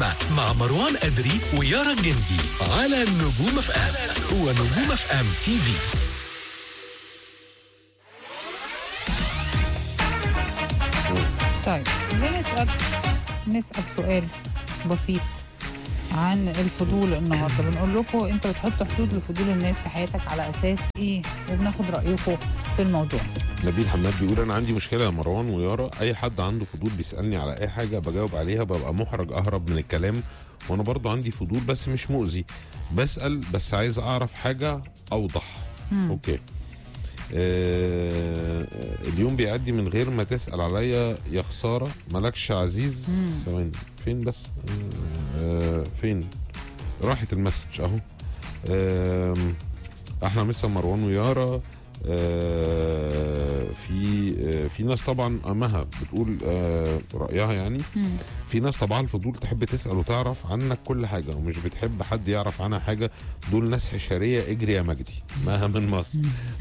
السينما مع مروان أدري ويارا الجندي على نجوم اف ام ونجوم اف ام تي في طيب بنسأل نسأل سؤال بسيط عن الفضول النهارده بنقول لكم انتوا بتحطوا حدود لفضول الناس في حياتك على اساس ايه وبناخد رايكم في الموضوع نبيل حماد بيقول انا عندي مشكله يا مروان ويارا اي حد عنده فضول بيسالني على اي حاجه بجاوب عليها ببقى محرج اهرب من الكلام وانا برضو عندي فضول بس مش مؤذي بسال بس عايز اعرف حاجه اوضح اوكي آه اليوم بيعدي من غير ما تسال عليا يا خساره مالكش عزيز ثواني فين بس آه فين راحت المسج اهو آم، احنا لسه مروان ويارا آه، في آه، في ناس طبعا مها بتقول آه، رايها يعني في ناس طبعا الفضول تحب تسال وتعرف عنك كل حاجه ومش بتحب حد يعرف عنها حاجه دول ناس حشريه اجري يا مجدي مها من مصر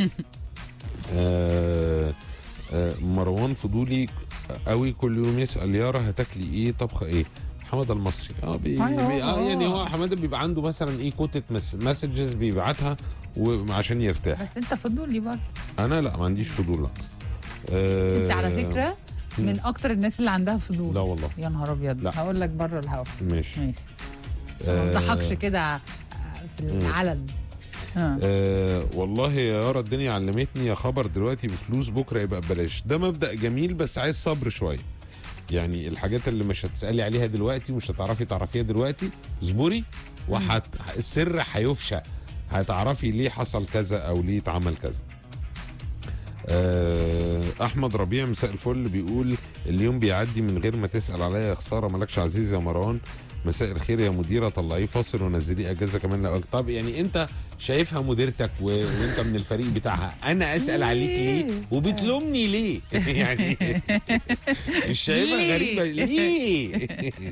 آه، آه، مروان فضولي قوي كل يوم يسال يارا هتاكلي ايه طبخه ايه حماده المصري اه, بي أيوة، بي آه آه. يعني هو حماده بيبقى عنده مثلا ايه كوتة مسجز بيبعتها وعشان يرتاح بس انت فضولي برضه انا لا ما عنديش فضول لا آه انت على فكره من اكتر الناس اللي عندها فضول لا والله يا نهار ابيض لا. هقول لك بره الهوا ماشي ماشي ما افضحكش كده في العلن اه آه والله يا يارا الدنيا علمتني يا خبر دلوقتي بفلوس بكره يبقى ببلاش ده مبدا جميل بس عايز صبر شويه يعني الحاجات اللي مش هتسالي عليها دلوقتي ومش هتعرفي تعرفيها دلوقتي اصبري وحت السر هيفشى هتعرفي ليه حصل كذا او ليه اتعمل كذا آه، احمد ربيع مساء الفل بيقول اليوم بيعدي من غير ما تسال عليا يا خساره مالكش عزيز يا مروان مساء الخير يا مديره طلعيه فاصل ونزليه اجازه كمان لو طب يعني انت شايفها مديرتك و... وانت من الفريق بتاعها انا اسال عليك ليه وبتلومني ليه يعني مش شايفها ليه؟ غريبه ليه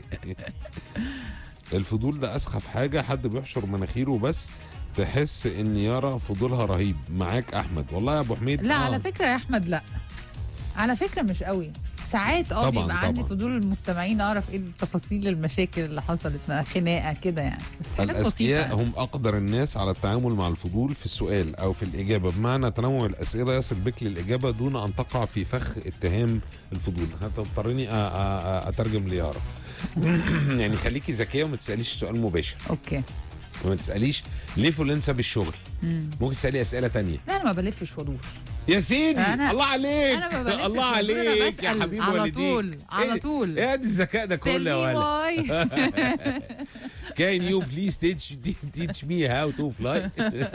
الفضول ده اسخف حاجه حد بيحشر مناخيره بس تحس ان يارا فضولها رهيب معاك احمد والله يا ابو حميد لا آه. على فكره يا احمد لا على فكره مش قوي ساعات اه طبعاً، بيبقى عندي طبعاً. فضول المستمعين اعرف ايه تفاصيل المشاكل اللي حصلت خناقه كده يعني بس حاجات الأذكياء بسيطه هم أقدر الناس على التعامل مع الفضول في السؤال أو في الإجابة بمعنى تنوع الأسئلة يصل بك للإجابة دون أن تقع في فخ اتهام الفضول هتضطرني أ- أ- أ- أترجم ليارا يعني خليكي ذكية وما تسأليش سؤال مباشر اوكي وما تسأليش ليه فلان ساب الشغل ممكن تسألي أسئلة تانية لا انا ما بلفش وادور يا سيدي أنا- الله عليك أنا ما بلفش الله وأدور، أنا عليك يا بسأل حبيب على والديك طول، على إيه- طول. ايه ده الذكاء ده Tell كله يا me ولد why. Can you please teach teach me how to fly؟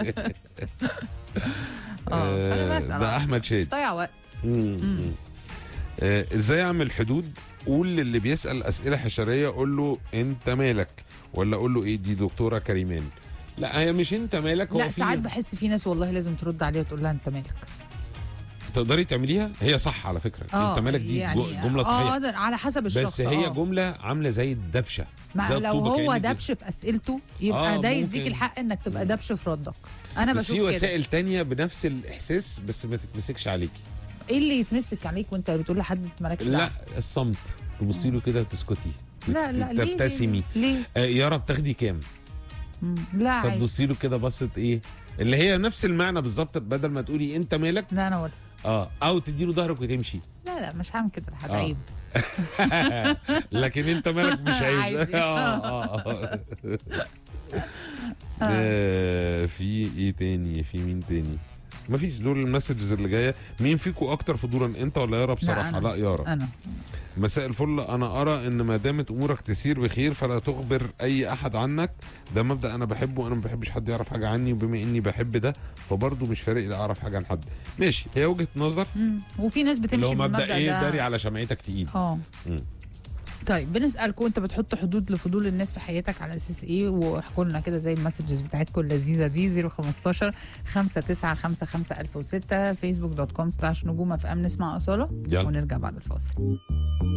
اه فانا بسال ده احمد مش شادي ضيع وقت مم. آه، ازاي اعمل حدود قول للي بيسال اسئله حشريه قول له انت مالك ولا قول له ايه دي دكتوره كريمان لا هي مش انت مالك هو لا في- ساعات بحس في ناس والله لازم ترد عليها وتقول لها انت مالك تقدري تعمليها هي صح على فكره انت مالك دي جو- جمله اه صحيحه ده على حسب الشخص بس هي آه. جمله عامله زي الدبشه ما زي لو الطوبة هو كأنك دبش في اسئلته يبقى آه، ده ممكن. يديك الحق انك تبقى دبش في ردك انا بس بشوف في كده وسائل تانية بنفس الاحساس بس ما تتمسكش عليكي ايه اللي يتمسك عليك وانت بتقول لحد مالكش لا دعوه الصمت تبصي له كده وتسكتي لا لا ليه تبتسمي ليه آه يارا بتاخدي كام مم، لا عادي فتبصي له كده بصه ايه اللي هي نفس المعنى بالظبط بدل ما تقولي انت مالك لا انا ولا اه او تدي له ظهرك وتمشي لا لا مش هعمل كده لحد آه. عيب لكن انت مالك مش عايز عادي. آه، آه، آه. آه، في ايه تاني في مين تاني مفيش دول المسجز اللي جايه مين فيكم اكتر فضولا انت ولا يارا بصراحه أنا. لا يارا انا مساء الفل انا ارى ان ما دامت امورك تسير بخير فلا تخبر اي احد عنك ده مبدا انا بحبه انا ما بحبش حد يعرف حاجه عني وبما اني بحب ده فبرضه مش فارق لي اعرف حاجه عن حد ماشي هي وجهه نظر مم. وفي ناس اللي بتمشي هو مبدا بالمبدا ايه ده داري على شمعتك تقيل اه مم. طيب بنسالكم انت بتحط حدود لفضول الناس في حياتك على اساس ايه واحكوا لنا كده زي المسجز بتاعتكم اللذيذه دي 015 5955 1006 فيسبوك دوت كوم سلاش نجوم اف ام نسمع اصاله يلا. ونرجع بعد الفاصل